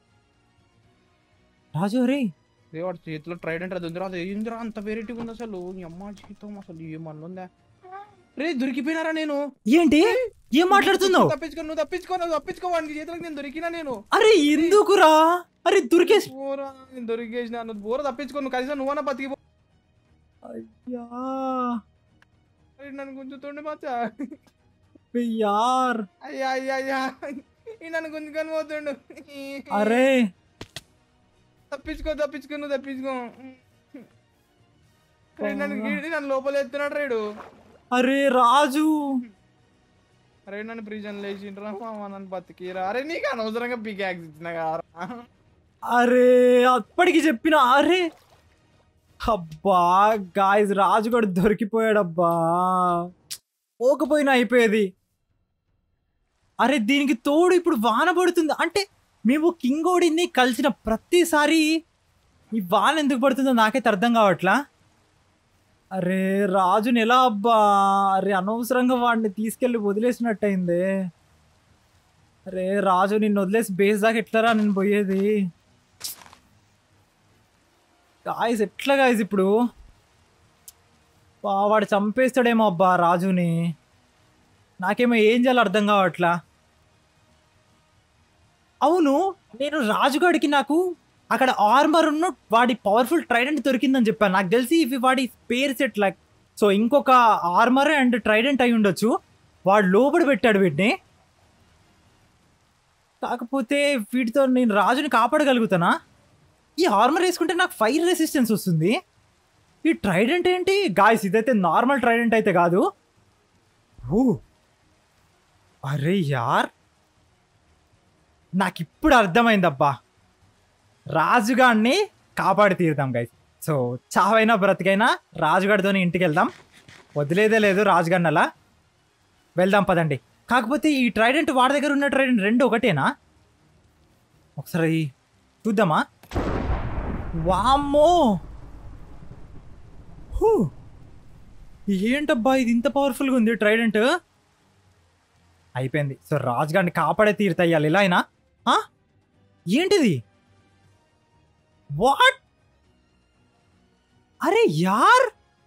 రాజు అరే రే వాడు చేతిలో ట్రైడెంట్ అది ఉందిరా అది ఏందిరా అంత వెరైటీగా ఉంది అసలు నీ అమ్మ జీవితం అసలు ఏమన్నా ఉందా రే దొరికిపోయినారా నేను ఏంటి ఏం మాట్లాడుతున్నావు నువ్వు తప్పించుకో నువ్వు తప్పించుకో నువ్వు తప్పించుకో వాడికి చేతులకు నేను దొరికినా నేను అరే ఎందుకురా అరే దొరికేసి బోరా నేను దొరికేసిన నువ్వు బోర తప్పించుకో నువ్వు కనీసం నువ్వన్నా బతికి అయ్యా నన్ను గుంజుతుండే మచ్చా యార్ అయ్యా అయ్యా అయ్యా ఈ నన్ను గుంజుకొని పోతుండు అరే తప్పించుకో తప్పించుకో నువ్వు తప్పించుకో రే, నన్ను గీడి నన్ను లోపల ఎత్తున్నాడు రేడు అరే రాజు అరే నన్ను ప్రిజన్ లేచిండ్రా మామ నన్ను బతికిరా అరే నీకు అనవసరంగా బిగ్ యాక్స్ ఇచ్చిన కదా అరే అప్పటికి చెప్పిన అరే అబ్బా గాయస్ రాజు కూడా దొరికిపోయాడబ్బా పోకపోయినా అయిపోయేది అరే దీనికి తోడు ఇప్పుడు వాన పడుతుంది అంటే మేము కింగ్ ఓడిని కలిసిన ప్రతిసారి ఈ వాన ఎందుకు పడుతుందో నాకైతే అర్థం కావట్లా అరే రాజుని ఎలా అబ్బా అరే అనవసరంగా వాడిని తీసుకెళ్ళి వదిలేసినట్టయిందే అరే రాజు నిన్ను వదిలేసి బేస్ దాకా ఎట్లరా నేను పోయేది గాయస్ ఎట్లా గాయస్ ఇప్పుడు బా, వాడు చంపేస్తాడేమో అబ్బా రాజుని నాకేమో ఏం చేయాలో అర్థం కావట్లా అవును నేను రాజుగాడికి నాకు అక్కడ ఆర్మర్ ఉన్న వాడి పవర్ఫుల్ ట్రైడెంట్ దొరికిందని చెప్పాను నాకు తెలిసి ఇవి వాడి స్పేర్ సెట్ లైక్ సో ఇంకొక ఆర్మర్ అండ్ ట్రైడెంట్ అయి ఉండొచ్చు వాడు లోపల పెట్టాడు వీటిని కాకపోతే వీటితో నేను రాజుని కాపాడగలుగుతానా ఈ ఆర్మర్ వేసుకుంటే నాకు ఫైర్ రెసిస్టెన్స్ వస్తుంది ఈ ట్రైడెంట్ ఏంటి గాయస్ ఇదైతే నార్మల్ ట్రైడెంట్ అయితే కాదు ఓ అరే యార్ నాకు ఇప్పుడు అర్థమైందబ్బా రాజుగాడిని కాపాడి తీరుదాం గైస్ సో చావైనా బ్రతికైనా రాజుగాడితోనే ఇంటికి వెళ్దాం వదిలేదే లేదు రాజుగాడిని అలా వెళ్దాం పదండి కాకపోతే ఈ ట్రైడెంట్ వాడి దగ్గర ఉన్న ట్రైడెంట్ రెండు ఒకటేనా ఒకసారి చూద్దామా వామ్మో హూ. ఏంటబ్బా ఇది ఇంత పవర్ఫుల్గా ఉంది ట్రైడెంట్ అయిపోయింది సో రాజుగాడిని కాపాడే తీరుతాయాలి ఇలా అయినా ఆ? ఏంటిది వాట్ అరే యార్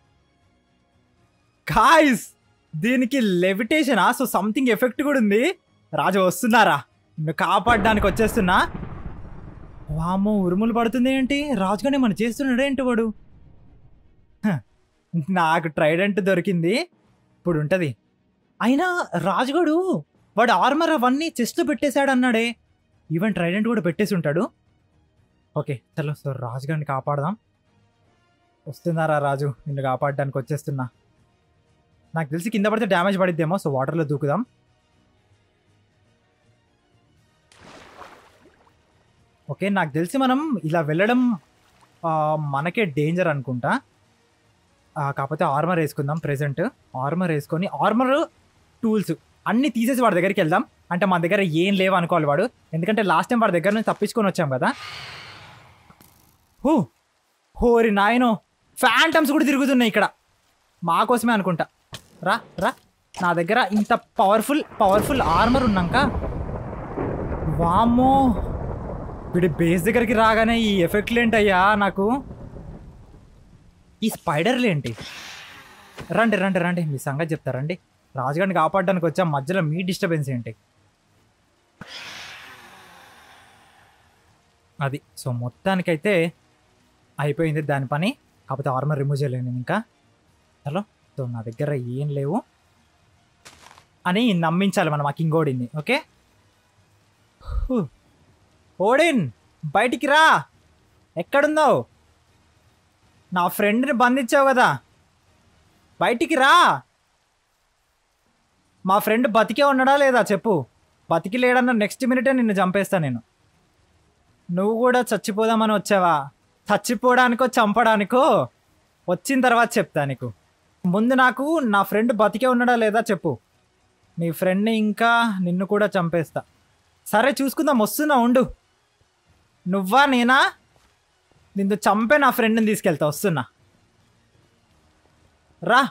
గాయస్ దీనికి లెవిటేషనా సో సంథింగ్ ఎఫెక్ట్ కూడా ఉంది రాజు వస్తున్నారా నిన్ను కాపాడడానికి వచ్చేస్తున్నా వామో ఉరుములు పడుతుంది ఏంటి రాజుగానే మనం చేస్తున్నాడు ఏంటి వాడు హ, నాకు ట్రైడెంట్ దొరికింది ఇప్పుడు ఉంటది అయినా రాజుగాడు వాడు ఆర్మర్ అవన్నీ చెస్ట్ పెట్టేశాడు అన్నాడే ఈవెన్ ట్రైడెంట్ కూడా పెట్టేసి ఉంటాడు ఓకే చలో సో రాజుగారిని కాపాడదాం వస్తున్నారా రాజు నిన్ను కాపాడడానికి వచ్చేస్తున్నా నాకు తెలిసి కింద పడితే డ్యామేజ్ పడిద్దేమో సో వాటర్లో దూకుదాం ఓకే నాకు తెలిసి మనం ఇలా వెళ్ళడం ఆ, మనకే డేంజర్ అనుకుంటా ఆ, కాకపోతే ఆర్మర్ వేసుకుందాం ప్రెసెంట్ ఆర్మర్ వేసుకొని ఆర్మర్ టూల్స్ అన్ని తీసేసి వాడి దగ్గరికి వెళ్దాం అంటే మన దగ్గర ఏం లేవు అనుకోవాలి వాడు ఎందుకంటే లాస్ట్ టైం వాడి దగ్గర నుంచి తప్పించుకొని వచ్చాం కదా హూ హోరి నాయనో ఫ్యాంటమ్స్ కూడా తిరుగుతున్నాయి ఇక్కడ మా కోసమే అనుకుంటా రా రా నా దగ్గర ఇంత పవర్ఫుల్ పవర్ఫుల్ ఆర్మర్ ఉన్నాక వామ్మో వీడి బేస్ దగ్గరికి రాగానే ఈ ఎఫెక్ట్లు ఏంటయ్యా నాకు ఈ స్పైడర్లు ఏంటి రండి రండి రండి మీ సంగతి చెప్తారండి రాజుగారిని కాపాడడానికి వచ్చా మధ్యలో మీ డిస్టర్బెన్స్ ఏంటి అది సో మొత్తానికైతే అయిపోయింది దాని పని కాకపోతే ఆర్మర్ రిమూవ్ చేయలేను నేను ఇంకా హలో సో నా దగ్గర ఏం లేవు అని నమ్మించాలి మనం ఆ కింగ్ ఓడిన్ని ఓకే హూ. ఓడిన్ బయటికి రా ఎక్కడున్నావు నా ఫ్రెండ్ని బంధించావు కదా బయటికి రా మా ఫ్రెండ్ బతికే ఉన్నాడా లేదా చెప్పు బతికి లేడన్న నెక్స్ట్ మినిటే నిన్ను చంపేస్తా నేను నువ్వు కూడా చచ్చిపోదామని వచ్చావా చచ్చిపోవడానికో చంపడానికో వచ్చిన తర్వాత చెప్తా నీకు ముందు నాకు నా ఫ్రెండ్ బతికే ఉన్నాడా లేదా చెప్పు నీ ఫ్రెండ్ని ఇంకా నిన్ను కూడా చంపేస్తా సరే చూసుకుందాం వస్తున్నా ఉండు నువ్వా నేనా నిన్ను చంపే నా ఫ్రెండ్ని తీసుకెళ్తా వస్తున్నా రా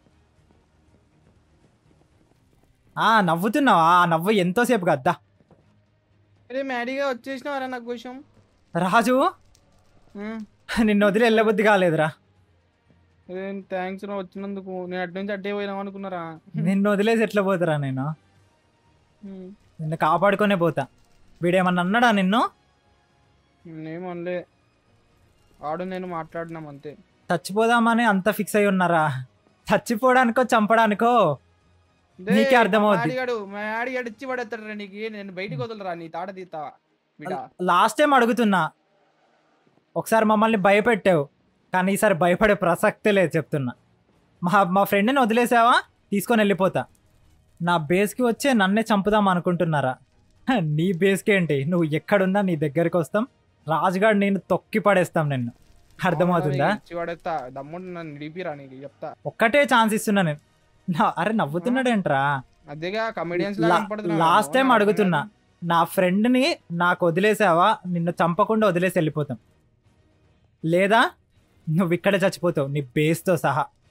ఆ నవ్వుతున్నావా ఆ నవ్వు ఎంతోసేపు కద్దా అరే మ్యాడీగా వచ్చేసినావరా నాకు కోసం రాజు నిన్ను వదిలి వెళ్ళబుద్ధి కాలేదురా థ్యాంక్స్ రా వచ్చినందుకు నేను అటు నుంచి అడ్డే పోయినాం అనుకున్నారా నిన్ను వదిలేసి ఎట్లా పోతురా నేను ఉమ్. నిన్ను కాపాడుకొనే పోతా వీడేమన్నా అన్నాడా నిన్ను ఏమనలే ఆడు నేను మాట్లాడినాం అంతే చచ్చిపోదామని అంత ఫిక్స్ అయి ఉన్నారా చచ్చిపోవడానికో చంపడానికో దే, నీకే మా అర్థమవుద్ది. డాడీగాడు మా డాడీగాడు ఇచ్చి పడేస్తాడు నీకు నేను బయటికి వదలరా నీ తాట తీస్తా బిడ్డ లాస్ట్ టైం అడుగుతున్నా ఒకసారి మమ్మల్ని భయపెట్టావు కానీ ఈసారి భయపడే ప్రసక్తే లేదు చెప్తున్నా మా మా ఫ్రెండ్ని వదిలేసావా తీసుకొని వెళ్ళిపోతా నా బేస్కి వచ్చే నన్నే చంపుదాం అనుకుంటున్నారా హ, నీ బేస్కి ఏంటి నువ్వు ఎక్కడున్నా నీ దగ్గరికి వస్తాం రాజుగాడు నేను తొక్కి పడేస్తాం నిన్ను అర్థమవుతుందా ఇచ్చి పడేస్తా దమ్ముంటు నన్ను నిడిపిరా నీకు చెప్తా ఒక్కటే ఛాన్స్ ఇస్తున్నా నేను నా- అరే నవ్వుతున్నాడేంట్రా అదేగా కమెడియన్స్ లా- లాస్ట్ టైం అడుగుతున్నా నా ఫ్రెండ్ని నాకు వదిలేసావా నిన్ను చంపకుండా వదిలేసి వెళ్ళిపోతాం లేదా నువ్వు ఇక్కడే చచ్చిపోతావు నీ బేస్తో సహా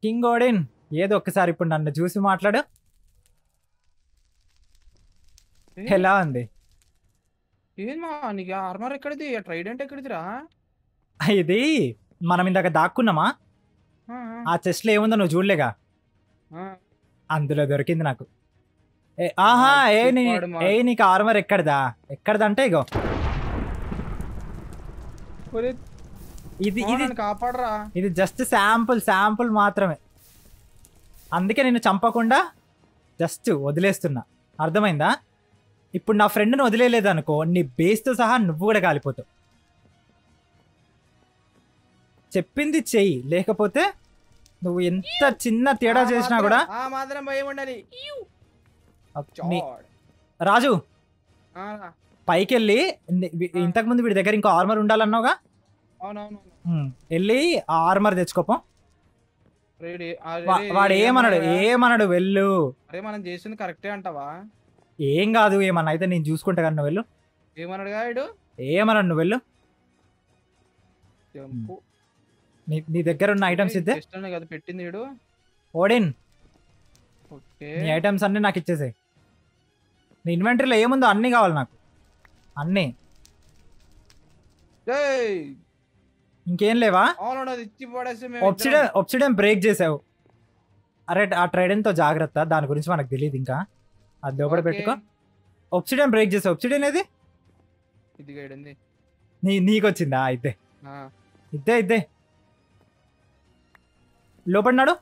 కింగ్ ఓడిన్ ఏదో ఒక్కసారి ఇప్పుడు నన్ను చూసి మాట్లాడు ఏ? ఎలా ఉంది ఏం మా నీకు ఆర్మర్ ఎక్కడిది ట్రైడెంట్ ఎక్కడిదిరా ఇది మనం ఇందాక దాక్కున్నామా ఆ, ఆ చెస్ట్ లో ఏముందో నువ్వు చూడలేగా ఆ. అందులో దొరికింది నాకు ఏ, ఆహా ఆ, ఏ నీ చెప్పాడు మా- ఏ నీకు ఆర్మర్ ఎక్కడదా ఎక్కడదంటే ఇగో ఒరే, ఇది మా ఇది నన్ను కాపాడరా ఇది జస్ట్ శాంపుల్ శాంపుల్ మాత్రమే అందుకే నేను చంపకుండా జస్ట్ వదిలేస్తున్నా అర్థమైందా ఇప్పుడు నా ఫ్రెండ్ని వదిలేయలేదు అనుకో నీ బేస్తో సహా నువ్వు కూడా కాలిపోతావు చెప్పింది చెయ్యి లేకపోతే నువ్వు ఎంత చిన్న తేడా ఆ చేసినా మాత్రం- కూడా ఆ మాత్రం భయం ఉండాలి నీ- చాడ్. రాజు ఆ, పైకి వెళ్ళి ఇంతకు ముందు వీడి దగ్గర ఇంకో ఆర్మర్ ఉండాలన్నావుగా అవునవును ఉమ్, వెళ్ళి ఆ ఆర్మర్ తెచ్చుకోపం రెడీ వా- వాడు ఏమన్నాడు ఏమన్నాడు వెళ్ళు అరే మనం చేసింది కరెక్టే అంటావా ఏం కాదు ఏమన్నా అయితే నేను చూసుకుంటా కానీ నువ్వు వెళ్ళు ఏమన్నాడు గాడు ఏమన్నాడు నువ్వు వెళ్ళు జంపు. నీ నీ దగ్గర ఉన్న ఐటమ్స్ ఇద్దే Just అనే కదా పెట్టింది వీడు ఓడిన్ ఓకే నీ ఐటమ్స్ అన్ని నాకు ఇచ్చేసాయి నీ ఇన్వెంటరీలో ఏముందో అన్నీ కావాలి నాకు అన్నీ ఏయ్, ఇంకేం లేవా అవును అది ఇచ్చి పడేస్తే మేము ఒప్సిడెన్ ఒప్సిడెన్ బ్రేక్ చేసావు అరే ఆ ట్రైడెన్తో జాగ్రత్త దాని గురించి మనకు తెలియదు ఇంకా అది లోపల ఓకే. పెట్టుకో ఒప్సిడెన్ బ్రేక్ చేసావు ఒప్సిడెన్ ఏది ఇది గైడింది నీ నీకు వచ్చిందా అయితే ఇద్దే ఇద్దే లోపడినాడు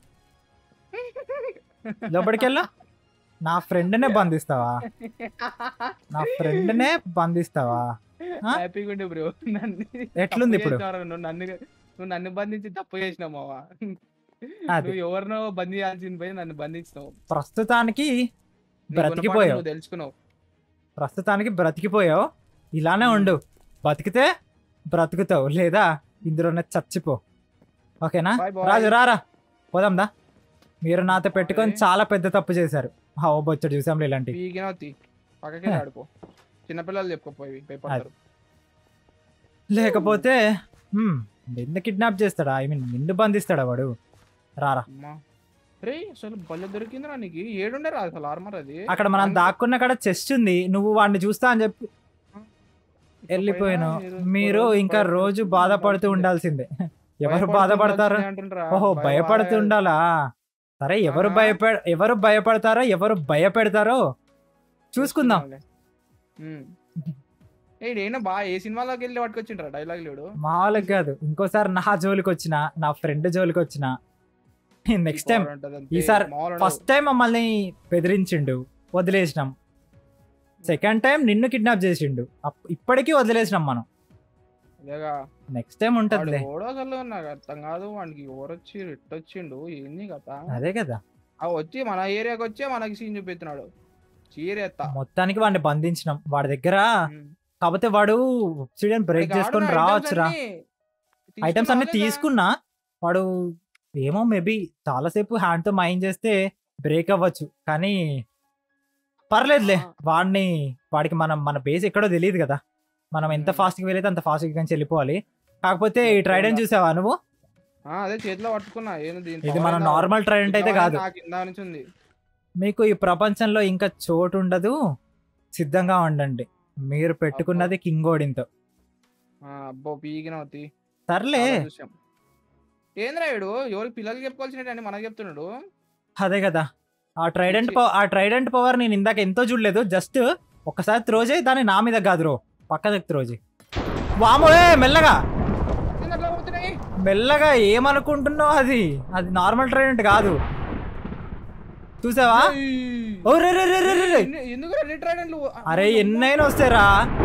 లోపలికి వెళ్ళు నా ఫ్రెండ్నే బంధిస్తావా నా ఫ్రెండ్నే బంధిస్తావా ఆ? హ్యాపీగా ఉండే బ్రో నన్ను ఎట్లుంది తప్పు ఇప్పుడు? చేసినావురా నువ్వు నన్ను నువ్వు నన్ను బంధించి తప్పు చేసినావు మావా అది నువ్వు ఎవరినో బంధించాల్సింది పోయి నన్ను బంధించినావు ప్రస్తుతానికి నీ గుణపాఠం బ్రతికిపోయావు నువ్వు తెలుసుకున్నావు ప్రస్తుతానికి బ్రతికిపోయావు ఇలానే ఉండు బతికితే బ్రతుకుతావు లేదా ఇందులోనే చచ్చిపో ఓకేనా Bye, boy. రాజు రారా పోదాందా మీరు నాతో పెట్టుకొని Okay. చాలా పెద్ద తప్పు చేశారు ఓ బొచ్చడు చూసాంలే ఇలాంటి పీకినావు తీ పక్కకి ఆడుకో చిన్నపిల్లలు చెప్పుకోపోయి భయపడతారు లేకపోతే హ్మ్, నిన్ను కిడ్నాప్ చేస్తాడా ఐ మీన్ నిన్ను బంధిస్తాడా వాడు రారా అమ్మా రే అసలు బల్ల దొరికిందిరా నీకు ఏడుండే రా అసలు ఆర్మర్ అది అక్కడ మనం దాక్కున్న కాడ చెస్ట్ ఉంది నువ్వు వాడిని చూస్తా అని చెప్పి వెళ్ళిపోయాను మీరు ఇంకా రోజు బాధపడుతూ ఉండాల్సిందే ఎవరు బాధపడతారు ఓహో భయపడుతూ ఉండాలా సరే ఎవరు ఆహా. భయపడ ఎవరు భయపడతారో ఎవరు భయపెడతారో చూసుకుందాం ఏడైనా బా ఏ సినిమాలోకి వెళ్ళి పట్టుకొచ్చిండ్రా డైలాగ్ లేడు మామూలుగా కాదు ఇంకోసారి నా జోలికి వచ్చిన నా ఫ్రెండ్ జోలికి వచ్చిన నెక్స్ట్ టైం ఈసారి ఫస్ట్ టైం మమ్మల్ని బెదిరించిండు వదిలేసినాం సెకండ్ టైం నిన్ను కిడ్నాప్ చేసిండు అప్- ఇప్పటికీ వదిలేసినాం మనం అదేగా నెక్స్ట్ టైం వాడు ఉంటదిలే ఎవడో అసలు నాకు అర్థం కాదు వాడికి ఎవరొచ్చి ఎట్టొచ్చిండు ఏంది కథ అదే కదా ఆ వచ్చి మన ఏరియాకి వచ్చి మనకి సీన్ చూపిస్తున్నాడు చీరేత్తా మొత్తానికి వాడిని బంధించినాం వాడి దగ్గర కాకపోతే వాడు ఒబ్సిడియన్ బ్రేక్ చేసుకొని రావచ్చురా ఐటమ్స్ అన్ని తీసుకున్నా వాడు ఏమో మేబీ చాలాసేపు హ్యాండ్ తో మైండ్ చేస్తే బ్రేక్ అవ్వచ్చు కానీ పర్లేదులే ఆ. వాడిని వాడికి మనం మన బేస్ ఎక్కడో తెలియదు కదా మనం ఎంత మ్మ్. ఫాస్ట్ గా వెళ్ళితే అంత ఫాస్ట్ గా నుంచి వెళ్ళిపోవాలి కాకపోతే ఈ ట్రైడెంట్ చూసావా నువ్వు అదే చేతిలో పట్టుకున్నా ఏంది దీని ఇది power మన ఏందో నార్మల్ ట్రైడెంట్ అయితే ఇద్దామని కాదు నాకు ఇందా నుంచి ఉంది మీకు ఈ ప్రపంచంలో ఇంకా చోటు ఉండదు సిద్ధంగా ఉండండి మీరు పెట్టుకున్నది కింగ్ ఓడిన్తో ఆ, అబ్బో పీకిన అవుతి సర్లే ఏంద్రా వీడు ఎవరికి పిల్లలకి చెప్పుకోవాల్సినట్టు మనకు చెప్తున్నాడు అదే కదా ఆ ట్రైడెంట్ పిచ్చి. ఆ ట్రైడెంట్ పవర్ నేను ఇందాక ఎంతో చూడలేదు జస్ట్ ఒక్కసారి త్రో చేయి దాన్ని నా మీద కాదు రో పక్కకి త్రో చేయి వామో ఏ మెల్లగా ఏంది అట్లా పోతున్నాయి మెల్లగా ఏమనుకుంటున్నావు అది అది నార్మల్ ట్రైడెంట్ కాదు చూసావా ఏయ్. ఓ రే రే రే రే రే రే. ఎన్ని- ఎందుకు రెడ్ ట్రైడెంట్లు అరే ఎన్నైనా వస్తాయిరా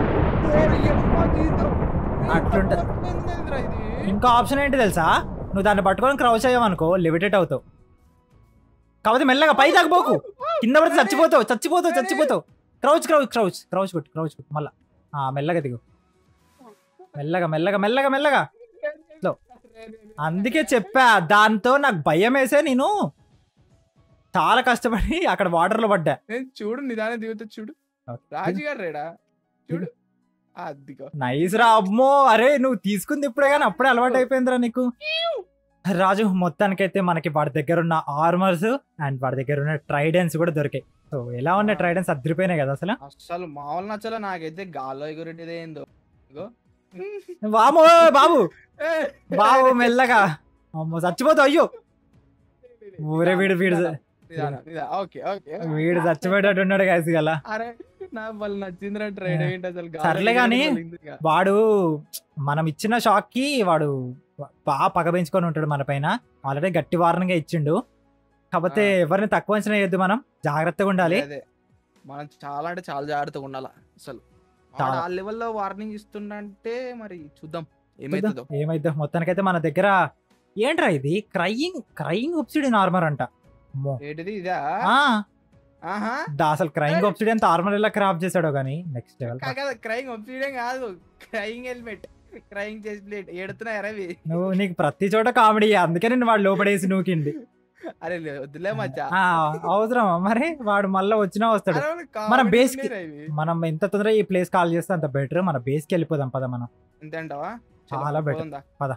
అట్లుంటది. అట్లుంటది ఇది ఇంకా ఆప్షన్ ఏంటి తెలుసా నువ్వు దాన్ని పట్టుకొని క్రౌచ్ అయ్యావనుకో లిమిటెడ్ అవుతావు కాకపోతే మెల్లగా పై పోకు కింద పడితే చచ్చిపోతావు చచ్చిపోతావు చచ్చిపోతావు క్రౌచ్ క్రౌచ్ క్రౌచ్ క్రౌచ్ కొట్టు క్రౌచ్ కొట్టు మళ్ళా ఆ, మెల్లగా దిగు మెల్లగా మెల్లగా మెల్లగా మెల్లగా లో. అందుకే చెప్పా దాంతో నాకు భయం వేసే నేను చాలా కష్టపడి అక్కడ వాటర్ లో పడ్డా నేను చూడు నిదానం దిగుతా చూడు రాజుగారు రేడా చూడు అదిగో నైస్ రా అమ్మో అరే నువ్వు తీసుకుంది ఇప్పుడే కానీ అప్పుడే అలవాటు అయిపోయిందిరా నీకు రాజు మొత్తానికైతే మనకి వాడి దగ్గర ఉన్న ఆర్మర్స్ అండ్ వాడి దగ్గర ఉన్న ట్రైడెన్స్ కూడా దొరికాయి సో ఎలా ఉన్నాయి ట్రైడెన్స్ అదిరిపోయినాయి కదా అసలు అస్సలు మామూలు నచ్చలే నాకైతే గాల్లో ఎగురెట్టిదే ఏందో ఇగో. వామో బాబు ఏ, బాబు మెల్లగా అమ్మో చచ్చిపోతావు అయ్యో ఊరే వీడు వీడు నిదానం, నిదానం. Okay okay okay. వీడు చచ్చిపోయేటట్టు ఉన్నాడు కాసి గల అరే నా వాళ్ళు నచ్చిందిరా ట్రైడ్ ఏంటి అసలు గాల్లో సర్లే గాని, ఎగిరేది వాళ్ళు ఇందుగా. వాడు మనం ఇచ్చిన షాక్ కి వాడు బాగా పగ పెంచుకొని ఉంటాడు మన పైన ఆల్రెడీ గట్టి వారణంగా ఇచ్చిండు కాకపోతే ఆ. ఎవరిని తక్కువ అంచనా వేయద్దు మనం జాగ్రత్తగా ఉండాలి అదే మనం చాలా అంటే చాలా జాగ్రత్తగా ఉండాలి అసలు చాలా. ఆ లెవెల్లో వార్నింగ్ ఇస్తుండంటే మరి చూద్దాం ఏమైతుందో ఏమైద్దో మొత్తానికైతే మన దగ్గర ఏంట్రా ఇది క్రయింగ్ క్రయింగ్ ఒప్సిడియన్ ఆర్మర్ అంట అమ్మో. ఏంటిది ఇదా ఆ, ఆహా దా అసలు క్రయింగ్ ఒప్సిడియన్ ఆర్మర్ ఎలా క్రాప్ చేశాడో గానీ నెక్స్ట్ లెవెల్ కాదు క్రైయింగ్ ఒప్సిడియం కాదు క్రైయింగ్ హెల్మెట్ క్రైయింగ్ చేసి ప్లేట్ ఎడుతున్నాయి అరవి నువ్వు నీకు ప్రతి చోట కామెడీ అందుకే నేను వాడు లోపడేసి నూకింది అరే లే- వద్దులే మచ్చా ఆ, అవసరమా మరి వాడు మళ్ళీ వచ్చినా వస్తాడు అరే వాళ్ళు మన comedy base కి- ఉన్నాయిరా ఇవి. మనం ఎంత తొందరగా ఈ ప్లేస్ కాల్ చేస్తే అంత బెటర్ మన బేస్కి వెళ్ళిపోదాం పద మనం అంతే అంటావా చలో, చాలా better. పోదాందా.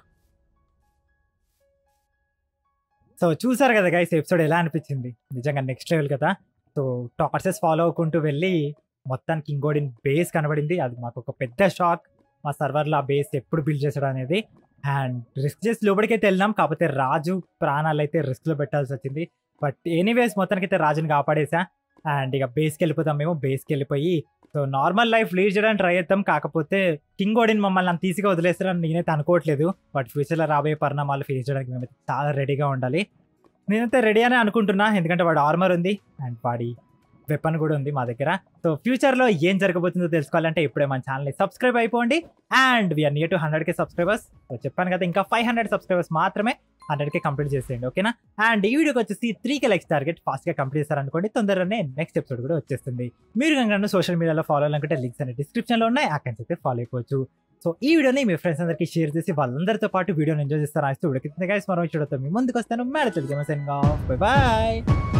సో చూసారు కదా గైస్ ఎపిసోడ్ ఎలా అనిపించింది నిజంగా నెక్స్ట్ లెవెల్ కదా సో టార్సెస్ ఫాలో అవ్వకుంటూ వెళ్ళి మొత్తానికి ఇంకోడిన్ బేస్ కనబడింది అది మాకు ఒక పెద్ద షాక్ మా సర్వర్లో ఆ బేస్ ఎప్పుడు బిల్డ్ చేసాడు అనేది అండ్ రిస్క్ చేసి లోపలికైతే వెళ్ళినాం కాకపోతే రాజు ప్రాణాలు అయితే రిస్క్లో పెట్టాల్సి వచ్చింది బట్ ఎనీవేస్ మొత్తానికైతే రాజుని కాపాడేసా అండ్ ఇక బేస్కి వెళ్ళిపోతాం మేము బేస్కి వెళ్ళిపోయి సో నార్మల్ లైఫ్ లీడ్ చేయడానికి ట్రై చేద్దాం కాకపోతే కింగ్ ఓడిన్ మమ్మల్ని అంత ఈజీగా వదిలేస్తారని నేనైతే అనుకోవట్లేదు బట్ ఫ్యూచర్లో రాబోయే పరిణామాలు ఫేస్ చేయడానికి మేమైతే చాలా రెడీగా ఉండాలి నేనైతే రెడీ అని అనుకుంటున్నా ఎందుకంటే వాడు ఆర్మర్ ఉంది అండ్ వాడి వెపన్ కూడా ఉంది మా దగ్గర సో ఫ్యూచర్లో ఏం జరగబోతుందో తెలుసుకోవాలంటే ఇప్పుడే మన ఛానల్ని సబ్స్క్రైబ్ అయిపోండి and we're near to hundred K subscribers so చెప్పాను కదా ఇంకా ఫైవ్ హండ్రెడ్ సబ్స్క్రైబర్స్ మాత్రమే హండ్రెడ్ కే కంప్లీట్ చేసేయండి ఓకేనా అండ్ ఈ వీడియోకి వచ్చేసి త్రీ కే లైక్స్ టార్గెట్ ఫాస్ట్గా కంప్లీట్ చేస్తారనుకోండి తొందరగానే నెక్స్ట్ ఎపిసోడ్ కూడా వచ్చేస్తుంది మీరు కనుక నన్ను సోషల్ మీడియాలో ఫాలో అవ్వాలనుకుంటే లింక్స్ అనే డిస్క్రిప్షన్లో ఉన్నాయి అక్కడి నుంచి అయితే ఫాలో అయిపోవచ్చు సో ఈ వీడియోని మీ ఫ్రెండ్స్ అందరికీ షేర్ చేసి వాళ్ళందరితో పాటు వీడియోని ఎంజాయ్ చేస్తారు ఆస్తూ ఉడికింది గైస్ మరో చూడతాం మీ ముందుకు వస్తాను మేడ తెలుగు బాయ్ బాయ్